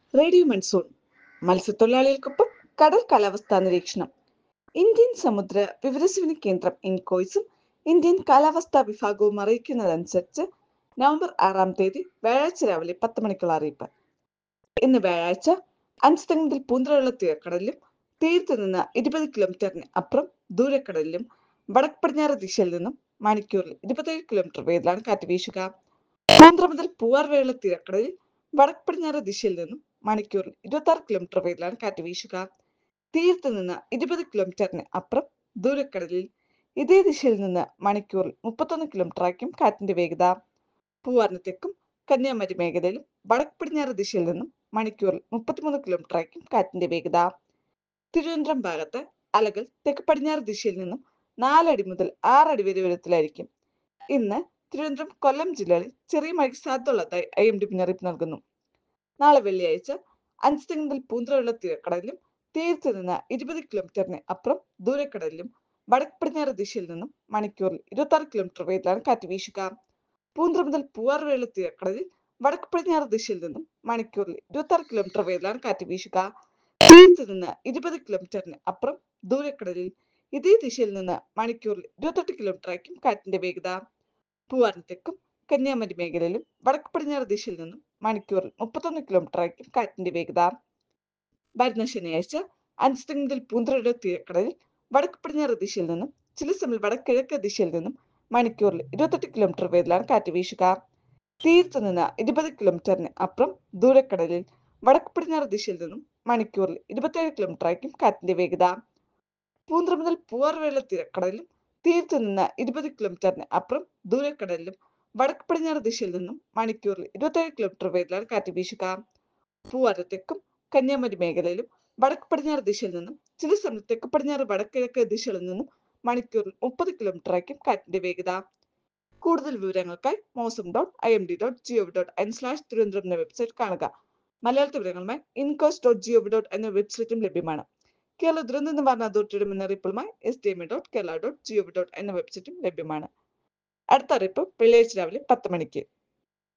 radio monsoon മത്സ്യത്തൊഴിലാളികൾക്കൊപ്പം കടൽ കാലാവസ്ഥാ നിരീക്ഷണം ഇന്ത്യൻ സമുദ്ര വിവരസേവന കേന്ദ്രം ഇൻകോയ്സും ഇന്ത്യൻ കാലാവസ്ഥാ വിഭാഗവും അറിയിക്കുന്നതനുസരിച്ച് നവംബർ ആറാം തീയതി വ്യാഴാഴ്ച രാവിലെ പത്ത് മണിക്കുള്ള അറിയിപ്പ് ഇന്ന് വ്യാഴാഴ്ച അഞ്ച് മുതൽ പൂന്തറയുള്ള തീരക്കടലിലും തീരത്ത് നിന്ന് ഇരുപത് കിലോമീറ്ററിന് അപ്പുറം ദൂരക്കടലിലും വടക്ക് പടിഞ്ഞാറ് ദിശയിൽ നിന്നും മണിക്കൂറിൽ ഇരുപത്തേഴ് കിലോമീറ്റർ വേഗത്തിലാണ് കാറ്റ് വീശുക പൂന്തറ മുതൽ പൂവാർ വരെയുള്ള തീരക്കടലിൽ വടക്ക് പടിഞ്ഞാറ് ദിശയിൽ നിന്നും മണിക്കൂറിൽ ഇരുപത്തി ആറ് കിലോമീറ്റർ വേഗത്തിലാണ് കാറ്റ് വീശുക തീരത്ത് നിന്ന് ഇരുപത് കിലോമീറ്ററിന് അപ്പുറം ദൂരക്കടലിൽ ഇതേ ദിശയിൽ നിന്ന് മണിക്കൂറിൽ മുപ്പത്തൊന്ന് കിലോമീറ്റർ ആയിരിക്കും കാറ്റിന്റെ വേഗത പൂവാറിന് തെക്കും കന്യാകുമാരി മേഖലയിലും വടക്ക് പടിഞ്ഞാറ് ദിശയിൽ നിന്നും മണിക്കൂറിൽ മുപ്പത്തിമൂന്ന് കിലോമീറ്റർ ആയിരിക്കും കാറ്റിന്റെ വേഗത തിരുവനന്തപുരം ഭാഗത്ത് അലകൾ തെക്ക് പടിഞ്ഞാറ് ദിശയിൽ നിന്നും നാലടി മുതൽ ആറടി വരെ ഉയരത്തിലായിരിക്കും ഇന്ന് തിരുവനന്തപുരം കൊല്ലം ജില്ലകളിൽ ചെറിയ മഴയ്ക്ക് സാധ്യതയുള്ളതായി ഐ എം ഡി മുന്നറിയിപ്പ് നൽകുന്നു നാളെ വെള്ളിയാഴ്ച അഞ്ച് മുതൽ പൂന്തറയുള്ള തീരക്കടലിലും തീരത്ത് നിന്ന് ഇരുപത് കിലോമീറ്ററിന് അപ്പുറം ദൂരക്കടലിലും വടക്ക് പടിഞ്ഞാറ് ദിശയിൽ നിന്നും മണിക്കൂറിൽ ഇരുപത്തി ആറ് കിലോമീറ്റർ വേഗത്തിലാണ് കാറ്റ് വീശുക പൂന്തറ മുതൽ പൂവാർ വരെയുള്ള തീരക്കടലിൽ വടക്ക് പടിഞ്ഞാറ് ദിശയിൽ നിന്നും മണിക്കൂറിൽ ഇരുപത്തി ആറ് കിലോമീറ്റർ വേഗത്തിലാണ് കാറ്റ് വീശുക തീരത്ത് നിന്ന് ഇരുപത് കിലോമീറ്ററിന് അപ്പുറം ദൂരക്കടലിൽ ഇതേ ദിശയിൽ നിന്ന് മണിക്കൂറിൽ ഇരുപത്തെട്ട് കിലോമീറ്റർ ആയിരിക്കും കാറ്റിന്റെ വേഗത പൂവാറിന് തെക്കും കന്യാകുമാരി മേഖലയിലും വടക്ക് പടിഞ്ഞാറ് ദിശയിൽ നിന്നും മണിക്കൂറിൽ മുപ്പത്തൊന്ന് കിലോമീറ്റർ ആയിരിക്കും കാറ്റിന്റെ വേഗത വരുന്ന ശനിയാഴ്ച അഞ്ച് മുതൽ പൂന്തറയുടെ തീരക്കടലിൽ വടക്ക് പടിഞ്ഞാറ് ദിശയിൽ നിന്നും ചില സമയം വടക്കിഴക്ക് ദിശയിൽ നിന്നും മണിക്കൂറിൽ ഇരുപത്തെട്ട് കിലോമീറ്റർ വേഗത്തിലാണ് കാറ്റ് വീശുക തീരത്ത് നിന്ന് ഇരുപത് കിലോമീറ്ററിന് അപ്പുറം ദൂരക്കടലിൽ വടക്ക് പടിഞ്ഞാറ് ദിശയിൽ നിന്നും മണിക്കൂറിൽ ഇരുപത്തേഴ് കിലോമീറ്റർ ആയിരിക്കും കാറ്റിന്റെ വേഗത പൂന്തറ മുതൽ പൂവാർ വരെയുള്ള തീരക്കടലിലും തീരത്ത് നിന്ന് ഇരുപത് കിലോമീറ്ററിന് അപ്പുറം ദൂരക്കടലിലും വടക്ക് പടിഞ്ഞാറ് ദിശയിൽ നിന്നും മണിക്കൂറിൽ ഇരുപത്തേഴ് കിലോമീറ്റർ വേഗത്തിലാണ് കാറ്റ് വീശുക പൂവാറ് തെക്കും കന്യാകുമാരി മേഖലയിലും വടക്ക് പടിഞ്ഞാറ് ദിശയിൽ നിന്നും ചില സമയം തെക്ക് പടിഞ്ഞാറ് വടക്കിഴക്ക് ദിശകളിൽ നിന്നും മണിക്കൂറിൽ മുപ്പത് കിലോമീറ്റർ ആയിരിക്കും കാറ്റിന്റെ വേഗത കൂടുതൽ വിവരങ്ങൾക്കായി Mausam dot I M D dot G O V dot in slash Thiruvananthapuram എന്ന വെബ്സൈറ്റ് കാണുക മലയാളത്തിൽ വിവരങ്ങളുമായി ഇൻകോസ് ഡോട്ട് ജിഒവി ഡോട്ട് എന്ന വെബ്സൈറ്റും ലഭ്യമാണ് കേരള ദുരന്ത നിവാരണ അതോറിറ്റിയുടെ മുന്നറിയിപ്പുമായി S D M dot Kerala dot G O V dot എന്ന വെബ്സൈറ്റും ലഭ്യമാണ് അടുത്ത അറിയിപ്പ് വെള്ളിയാഴ്ച രാവിലെ പത്ത് മണിക്ക്